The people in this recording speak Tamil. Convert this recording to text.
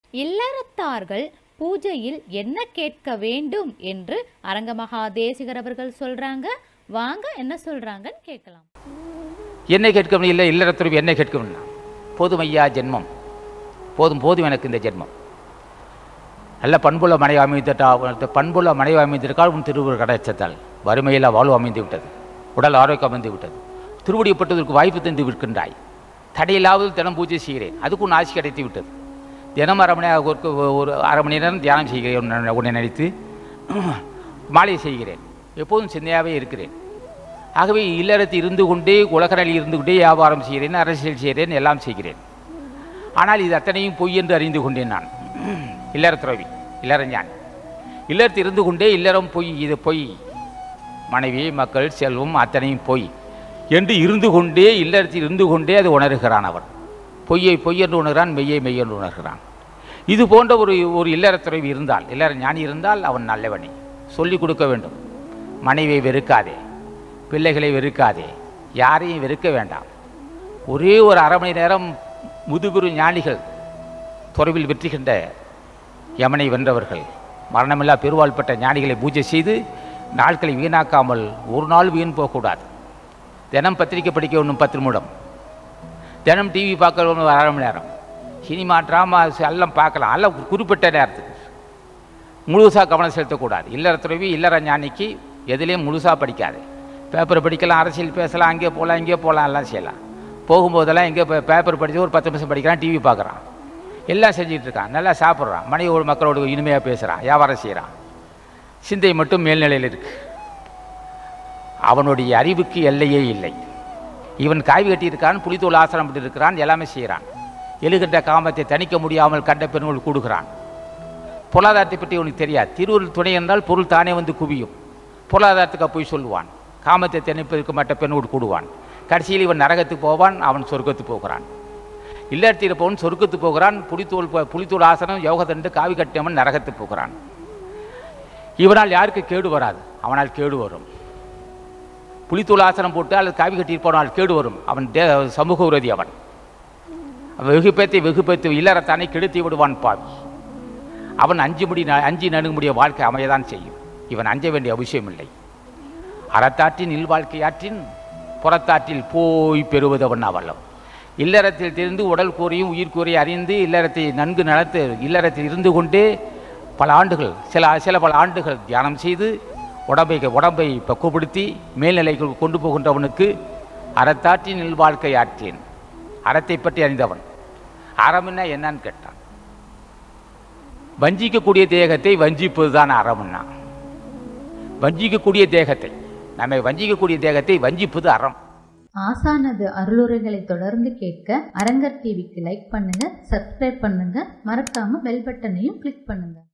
இல்லறத்தார்கள் பூஜையில் என்ன கேட்க வேண்டும் என்று அரங்கமகா தேசிகர் அவர்கள் சொல்றாங்க வாங்க என்ன சொல்றாங்கன்னு கேட்கலாம் என்னை கேட்கணும் இல்லை இல்லறத்துறவு என்னை கேட்கணும்னா போதும் ஐயா ஜென்மம் போதும் போதும் எனக்கு இந்த ஜென்மம் நல்ல பண்புள்ள மனைவி அமைந்துட்டா பண்புள்ள மனைவி அமைந்திருக்கால் உன் திருவுரு கிடைச்சதால் வறுமையில் வாழ்வு அமைந்து விட்டது உடல் ஆரோக்கியம் அமைந்து விட்டது திருவடிப்பட்டதற்கு வாய்ப்பு தந்து விற்கின்றாய் தடையில்லாவது தினம் பூஜை செய்கிறேன் அதுக்கு உன் ஆட்சி கிடைத்து விட்டது தினம் அரை மணி ஒரு ஒரு அரை மணி நேரம் தியானம் செய்கிறேன் உன்னை- உன்னை நினைத்து மாலை செய்கிறேன் எப்போதும் சிந்தையாகவே இருக்கிறேன் ஆகவே இல்லறத்தில் இருந்து கொண்டே உலகநிலையில் இருந்து கொண்டே வியாபாரம் செய்கிறேன் அரசியல் செய்கிறேன் எல்லாம் செய்கிறேன் ஆனால் இது அத்தனையும் பொய் என்று அறிந்து கொண்டேன் நான் இல்லறத்துறவி இல்லறஞான் இல்லறத்தில் இருந்து கொண்டே இல்லறம் பொய் இது பொய் மனைவி மக்கள் செல்வம் அத்தனையும் பொய் என்று இருந்து கொண்டே இல்லறத்தில் இருந்து கொண்டே அது உணர்கிறான் அவன் பொய்யை பொய் என்று உணர்கிறான் மெய்யை மெய் என்று உணர்கிறான் இது போன்ற ஒரு ஒரு இல்லறத்துறவி இருந்தால் இல்லற ஞானி இருந்தால் அவன் நல்லவனே சொல்லிக் கொடுக்க வேண்டும் மனைவியை வெறுக்காதே பிள்ளைகளை வெறுக்காதே யாரையும் வெறுக்க வேண்டாம் ஒரே ஒரு அரை மணி நேரம் முதுகுரு ஞானிகள் துறவில் வெற்றிகின்ற யமனை வென்றவர்கள் மரணமில்லா பெருவாள் பெற்ற ஞானிகளை பூஜை செய்து நாட்களை வீணாக்காமல் ஒரு நாள் வீண் போகக்கூடாது தினம் பத்திரிக்கை படிக்க ஒன்றும் பத்து நிமிடம் தினம் டிவி பார்க்க ஒன்று அரை மணி நேரம் சினிமா ட்ராமா எல்லாம் பார்க்கலாம் எல்லாம் குறிப்பிட்ட நேரத்துக்கு முழுசாக கவனம் செலுத்தக்கூடாது இல்லற துறவி இல்லற ஞானிக்கு எதுலேயும் முழுசாக படிக்காது பேப்பர் படிக்கலாம் அரசியல் பேசலாம் அங்கே போகலாம் இங்கே போகலாம் எல்லாம் செய்யலாம் போகும்போதெல்லாம் எங்கே பேப்பர் படித்து ஒரு பத்து நிமிஷம் படிக்கிறான் டிவி பார்க்குறான் எல்லாம் செஞ்சுட்டு இருக்கான் நல்லா சாப்பிட்றான் மனைவியோடு மக்களோடு இனிமையாக பேசுகிறான் வியாபாரம் செய்கிறான் சிந்தை மட்டும் மேல்நிலையில் இருக்கு அவனுடைய அறிவுக்கு எல்லையே இல்லை இவன் காய்வு கட்டியிருக்கான் புலித்தோல் ஆசனம் இருக்கிறான் எல்லாமே செய்கிறான் எழுகின்ற காமத்தை தணிக்க முடியாமல் கண்ட பெண்கள் கூடுகிறான் பொருளாதாரத்தை பற்றி உனக்கு தெரியாது திருவருள் துணை என்றால் பொருள் தானே வந்து குவியும் பொருளாதாரத்துக்கு போய் சொல்லுவான் காமத்தை தணிப்பதற்கு மற்ற பெண்ணோடு கூடுவான் கடைசியில் இவன் நரகத்துக்கு போவான் அவன் சொர்க்கத்துக்கு போகிறான் இல்லத்தில் இருப்பவன் சொர்க்கத்துக்கு போகிறான் புலித்தோல் ப- புலித்தோல் ஆசனம் யோகதண்டு காவி கட்டியவன் நரகத்துக்கு போகிறான் இவனால் யாருக்கு கேடு வராது அவனால் கேடு வரும் புலித்தோல் ஆசனம் போட்டு அல்லது காவி கட்டி போனால் கேடு வரும் அவன் தே சமூக விரோதி அவன் அவன் வெகுப்பேத்தை வெகுப்பேத்து இல்லறத்தானே கெடுத்து விடுவான் பாவி அவன் அஞ்சு முடி ந- அஞ்சி நணுகுமுடிய வாழ்க்கை அமையதான் செய்யும் இவன் அஞ்ச வேண்டிய அவசியம் இல்லை அறத்தாற்றின் இல்வாழ்க்கையாற்றின் புறத்தாற்றில் போய் பெறுவதவன் அவலம் இல்லறத்தில் தெரிந்து உடல் கூறியும் உயிர் கூறியும் அறிந்து இல்லறத்தை நன்கு நடத்து இல்லறத்தில் இருந்து கொண்டே பல ஆண்டுகள் சில சில பல ஆண்டுகள் தியானம் செய்து உடம்பை உடம்பை பக்குவப்படுத்தி மேல்நிலைக்கு கொண்டு போகின்றவனுக்கு அறத்தாற்றின் இல்வாழ்க்கை ஆற்றேன் அறத்தை பற்றி அறிந்தவன் அறம்னா என்னன்னு கேட்டான் வஞ்சிக்கக்கூடிய தேகத்தை வஞ்சிப்பது தான் அறம்னா வஞ்சிக்கக்கூடிய தேகத்தை நம்மை வஞ்சிக்கக்கூடிய தேகத்தை வஞ்சிப்பது அறம் ஆசானது அருளுரைகளை தொடர்ந்து கேட்க அரங்கர் டிவிக்கு லைக் பண்ணுங்க சப்ஸ்கிரைப் பண்ணுங்க மறக்காம பெல் பட்டனையும் கிளிக் பண்ணுங்க